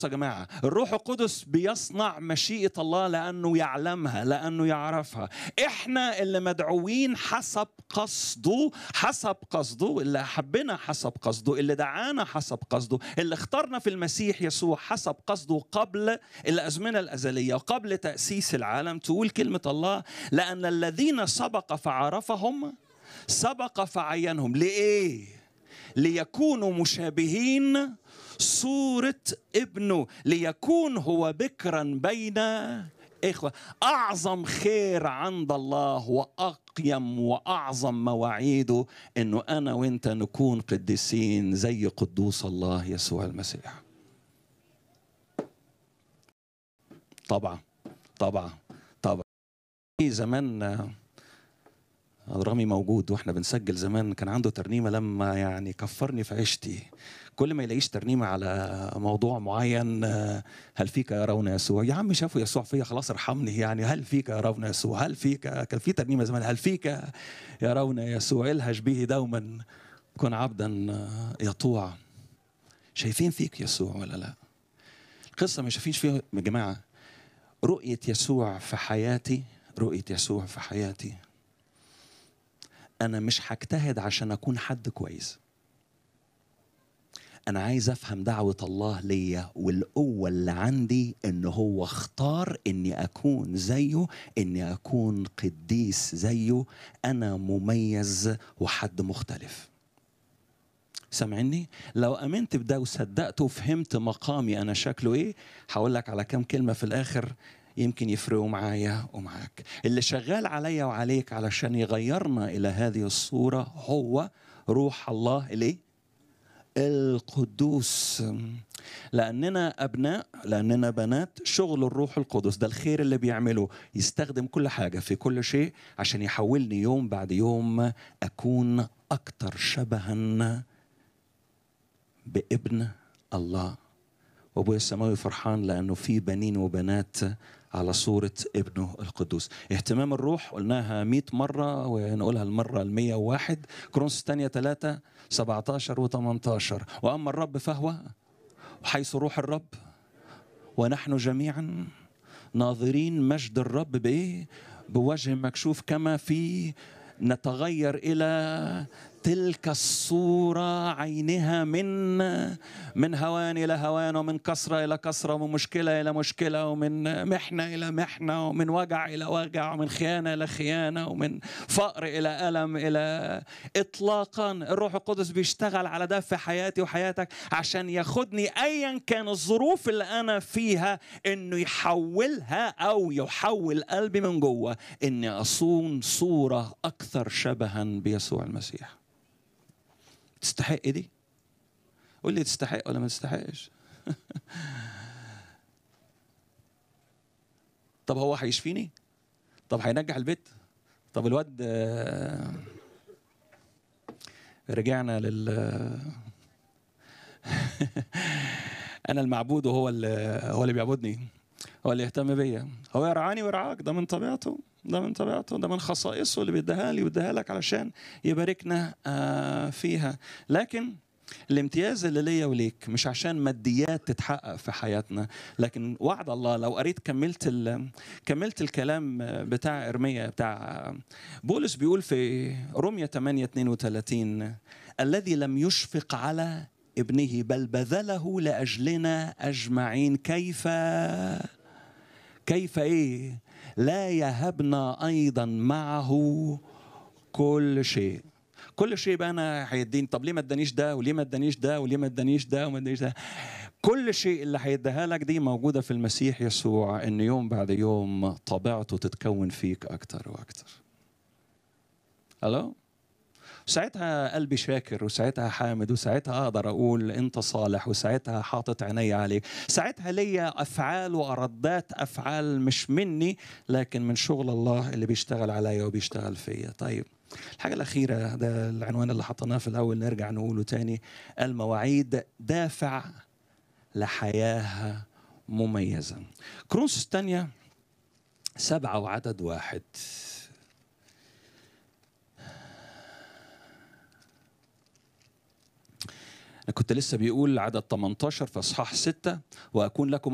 يا جماعة الروح القدس بيصنع مشيئة الله لأنه يعلمها لأنه يعرفها إحنا اللي مدعوين حسب قصده حسب قصده اللي حبنا حسب قصده اللي دعانا حسب قصده اللي اخترنا في المسيح يسوع حسب قصده قبل الأزمنة الأزلية وقبل تأسيس العالم تقول كلمة الله لأن الذين سبق فعرفهم سبق فعينهم لإيه؟ ليكونوا مشابهين صورة ابنه ليكون هو بكرا بين إخوة أعظم خير عند الله وأقيم وأعظم مواعيده إنه أنا وإنت نكون قديسين زي قدوس الله يسوع المسيح طبعا طبعا طبعا في زمان رامي موجود واحنا بنسجل زمان كان عنده ترنيمه لما يعني كفرني في عيشتي كل ما يلاقيش ترنيمه على موضوع معين هل فيك يرون يسوع يا عم شافوا يسوع فيا خلاص ارحمني يعني هل فيك يرون يسوع هل فيك كان في ترنيمه زمان هل فيك يرون يسوع الهج به دوما كن عبدا يطوع شايفين فيك يسوع ولا لا القصه ما شايفينش فيها يا جماعه رؤيه يسوع في حياتي رؤيه يسوع في حياتي انا مش هجتهد عشان اكون حد كويس انا عايز افهم دعوه الله ليا والقوه اللي عندي ان هو اختار اني اكون زيه اني اكون قديس زيه انا مميز وحد مختلف سامعني لو امنت بده وصدقت وفهمت مقامي انا شكله ايه هقول لك على كام كلمه في الاخر يمكن يفرقوا معايا ومعاك اللي شغال عليا وعليك علشان يغيرنا الى هذه الصوره هو روح الله الايه القدوس لاننا ابناء لاننا بنات شغل الروح القدس ده الخير اللي بيعمله يستخدم كل حاجه في كل شيء عشان يحولني يوم بعد يوم اكون اكثر شبها بابن الله وابويا السماوي فرحان لانه في بنين وبنات على صورة ابنه القدوس اهتمام الروح قلناها مئة مرة ونقولها المرة المية وواحد كرونس الثانية ثلاثة سبعتاشر وثمانتاشر وأما الرب فهو وحيث روح الرب ونحن جميعا ناظرين مجد الرب بإيه بوجه مكشوف كما في نتغير إلى تلك الصورة عينها من من هوان إلى هوان ومن كسرة إلى كسرة ومن مشكلة إلى مشكلة ومن محنة إلى محنة ومن وجع إلى وجع ومن خيانة إلى خيانة ومن فقر إلى ألم إلى إطلاقا الروح القدس بيشتغل على ده في حياتي وحياتك عشان ياخدني أيا كان الظروف اللي أنا فيها إنه يحولها أو يحول قلبي من جوه إني أصون صورة أكثر شبها بيسوع المسيح تستحق دي قول لي تستحق ولا ما تستحقش طب هو هيشفيني طب هينجح البيت طب الواد رجعنا لل انا المعبود وهو اللي هو اللي بيعبدني هو اللي يهتم بيا هو يرعاني ويرعاك ده من طبيعته ده من طبيعته ده من خصائصه اللي بيديها لي ويديها لك علشان يباركنا فيها لكن الامتياز اللي ليا وليك مش عشان ماديات تتحقق في حياتنا لكن وعد الله لو قريت كملت كملت الكلام بتاع ارميا بتاع بولس بيقول في روميا 8 32 الذي لم يشفق على ابنه بل بذله لاجلنا اجمعين كيف كيف ايه لا يهبنا ايضا معه كل شيء كل شيء بقى انا هيديني طب ليه ما ادانيش ده وليه ما ادانيش ده وليه ما ادانيش ده وما ادانيش ده كل شيء اللي هيديها لك دي موجوده في المسيح يسوع ان يوم بعد يوم طبيعته تتكون فيك اكتر واكتر الو ساعتها قلبي شاكر وساعتها حامد وساعتها اقدر اقول انت صالح وساعتها حاطط عيني عليك ساعتها ليا افعال وردات افعال مش مني لكن من شغل الله اللي بيشتغل عليا وبيشتغل فيا طيب الحاجة الأخيرة ده العنوان اللي حطيناه في الأول نرجع نقوله تاني المواعيد دافع لحياة مميزة كرونس الثانية سبعة وعدد واحد أنا كنت لسه بيقول عدد 18 في اصحاح 6 واكون لكم